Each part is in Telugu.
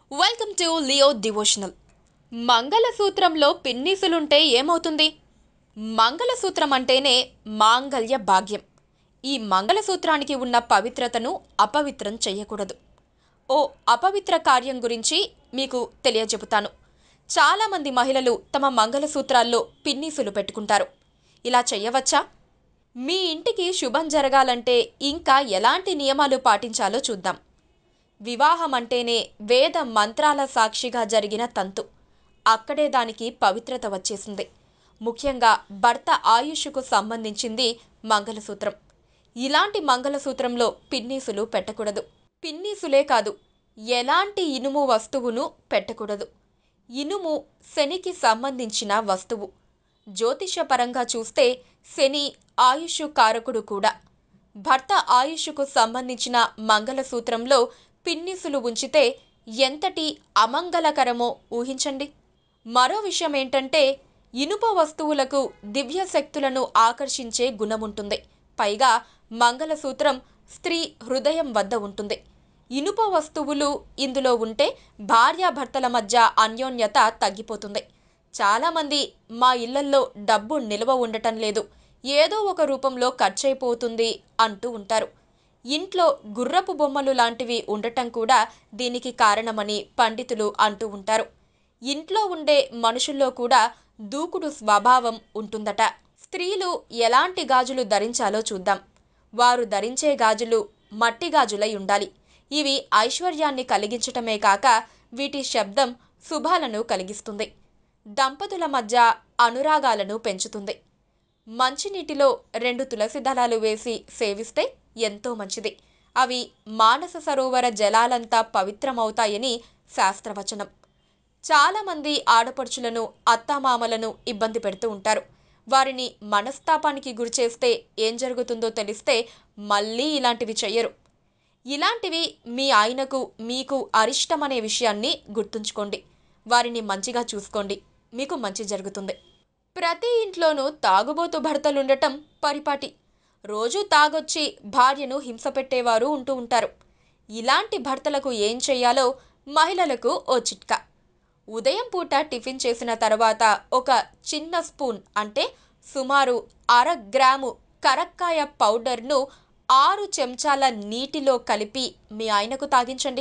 వెల్కమ్ టు లియో డివోషనల్ మంగళసూత్రంలో పిన్నీసులుంటే ఏమవుతుంది మంగళసూత్రం అంటేనే మాంగళ్య భాగ్యం ఈ మంగళసూత్రానికి ఉన్న పవిత్రతను అపవిత్రం చేయకూడదు ఓ అపవిత్ర కార్యం గురించి మీకు తెలియజెబుతాను చాలామంది మహిళలు తమ మంగళసూత్రాల్లో పిన్నీసులు పెట్టుకుంటారు ఇలా చెయ్యవచ్చా మీ ఇంటికి శుభం జరగాలంటే ఇంకా ఎలాంటి నియమాలు పాటించాలో చూద్దాం వివాహం అంటేనే వేద మంత్రాల సాక్షిగా జరిగిన తంతు అక్కడే దానికి పవిత్రత వచ్చేసింది ముఖ్యంగా భర్త ఆయుష్కు సంబంధించింది మంగళసూత్రం ఇలాంటి మంగళసూత్రంలో పిన్నీసులు పెట్టకూడదు పిన్నీసులే కాదు ఎలాంటి ఇనుము వస్తువును పెట్టకూడదు ఇనుము శనికి సంబంధించిన వస్తువు జ్యోతిషపరంగా చూస్తే శని ఆయుష్ కారకుడు కూడా భర్త ఆయుష్కు సంబంధించిన మంగళసూత్రంలో పిన్నిసులు ఉంచితే ఎంతటి అమంగళకరమో ఊహించండి మరో విషయం ఏంటంటే ఇనుప వస్తువులకు దివ్య శక్తులను ఆకర్షించే గుణముంటుంది పైగా మంగళసూత్రం స్త్రీ హృదయం వద్ద ఉంటుంది ఇనుప వస్తువులు ఇందులో ఉంటే భార్యాభర్తల మధ్య అన్యోన్యత తగ్గిపోతుంది చాలామంది మా ఇళ్లల్లో డబ్బు నిల్వ ఉండటం లేదు ఏదో ఒక రూపంలో ఖర్చయిపోతుంది అంటూ ఉంటారు ఇంట్లో గుర్రపు బొమ్మలు లాంటివి ఉండటం కూడా దీనికి కారణమని పండితులు అంటూ ఉంటారు ఇంట్లో ఉండే మనుషుల్లో కూడా దూకుడు స్వభావం ఉంటుందట స్త్రీలు ఎలాంటి గాజులు ధరించాలో చూద్దాం వారు ధరించే గాజులు మట్టి గాజులై ఉండాలి ఇవి ఐశ్వర్యాన్ని కలిగించటమే కాక వీటి శబ్దం శుభాలను కలిగిస్తుంది దంపతుల మధ్య అనురాగాలను పెంచుతుంది మంచినీటిలో రెండు తులసి దళాలు వేసి సేవిస్తే ఎంతో మంచిది అవి మానస సరోవర జలాలంతా పవిత్రమవుతాయని శాస్త్రవచనం చాలామంది ఆడపడుచులను అత్తామామలను ఇబ్బంది పెడుతూ ఉంటారు వారిని మనస్తాపానికి గురిచేస్తే ఏం జరుగుతుందో తెలిస్తే మళ్ళీ ఇలాంటివి చెయ్యరు ఇలాంటివి మీ ఆయనకు మీకు అరిష్టమనే విషయాన్ని గుర్తుంచుకోండి వారిని మంచిగా చూసుకోండి మీకు మంచి జరుగుతుంది ప్రతి ఇంట్లోనూ తాగుబోతు భర్తలుండటం పరిపాటి రోజూ తాగొచ్చి భార్యను హింస పెట్టేవారు ఉంటూ ఉంటారు ఇలాంటి భర్తలకు ఏం చెయ్యాలో మహిళలకు ఓ చిట్కా ఉదయం పూట టిఫిన్ చేసిన తర్వాత ఒక చిన్న స్పూన్ అంటే సుమారు అర గ్రాము కరక్కాయ పౌడర్ను ఆరు చెంచాల నీటిలో కలిపి మీ ఆయనకు తాగించండి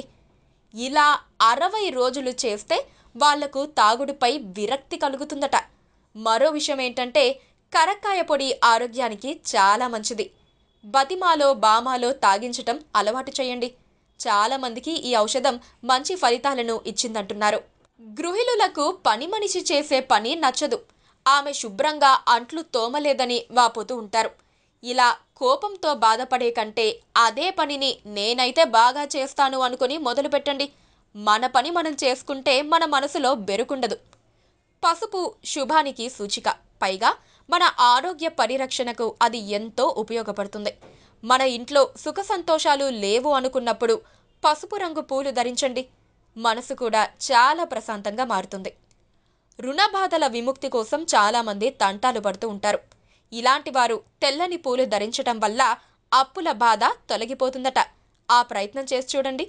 ఇలా అరవై రోజులు చేస్తే వాళ్లకు తాగుడుపై విరక్తి కలుగుతుందట మరో విషయం ఏంటంటే కరక్కాయ పొడి ఆరోగ్యానికి చాలా మంచిది బతిమాలో బామాలో తాగించటం అలవాటు చేయండి చాలా మందికి ఈ ఔషధం మంచి ఫలితాలను ఇచ్చిందంటున్నారు గృహిణులకు పని మనిషి చేసే పని నచ్చదు ఆమె శుభ్రంగా అంట్లు తోమలేదని వాపోతూ ఉంటారు ఇలా కోపంతో బాధపడే కంటే అదే పనిని నేనైతే బాగా చేస్తాను అనుకుని మొదలు పెట్టండి మన పని మనం చేసుకుంటే మన మనసులో బెరుకుండదు పసుపు శుభానికి సూచిక పైగా మన ఆరోగ్య పరిరక్షణకు అది ఎంతో ఉపయోగపడుతుంది మన ఇంట్లో సుఖ సంతోషాలు లేవు అనుకున్నప్పుడు పసుపు రంగు పూలు ధరించండి మనసు కూడా చాలా ప్రశాంతంగా మారుతుంది రుణ బాధల విముక్తి కోసం చాలామంది తంటాలు పడుతూ ఉంటారు ఇలాంటి వారు తెల్లని పూలు ధరించటం వల్ల అప్పుల బాధ తొలగిపోతుందట ఆ ప్రయత్నం చేసి చూడండి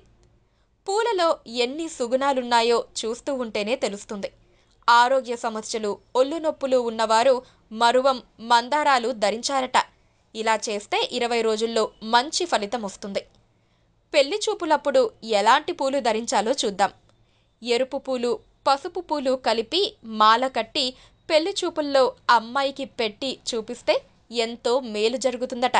పూలలో ఎన్ని సుగుణాలున్నాయో చూస్తూ ఉంటేనే తెలుస్తుంది ఆరోగ్య సమస్యలు ఒళ్ళు నొప్పులు ఉన్నవారు మరువం మందారాలు ధరించారట ఇలా చేస్తే ఇరవై రోజుల్లో మంచి ఫలితం వస్తుంది పెళ్లి చూపులప్పుడు ఎలాంటి పూలు ధరించాలో చూద్దాం ఎరుపు పూలు పసుపు పూలు కలిపి మాల కట్టి పెళ్లి చూపుల్లో అమ్మాయికి పెట్టి చూపిస్తే ఎంతో మేలు జరుగుతుందట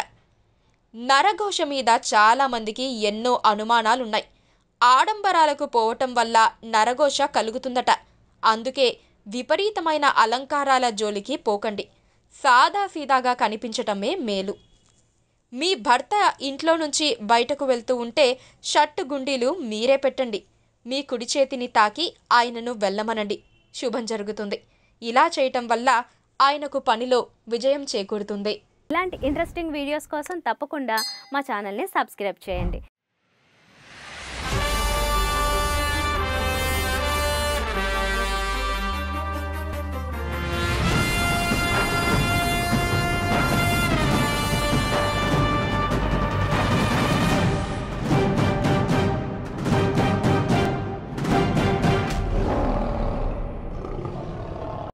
నరఘోష మీద చాలామందికి ఎన్నో అనుమానాలున్నాయి ఆడంబరాలకు పోవటం వల్ల నరఘోష కలుగుతుందట అందుకే విపరీతమైన అలంకారాల జోలికి పోకండి సాదాసీదాగా కనిపించటమే మేలు మీ భర్త ఇంట్లో నుంచి బయటకు వెళ్తూ ఉంటే షర్టు గుండీలు మీరే పెట్టండి మీ కుడి చేతిని తాకి ఆయనను వెళ్ళమనండి శుభం జరుగుతుంది ఇలా చేయటం వల్ల ఆయనకు పనిలో విజయం చేకూరుతుంది ఇలాంటి ఇంట్రెస్టింగ్ వీడియోస్ కోసం తప్పకుండా మా ఛానల్ని సబ్స్క్రైబ్ చేయండి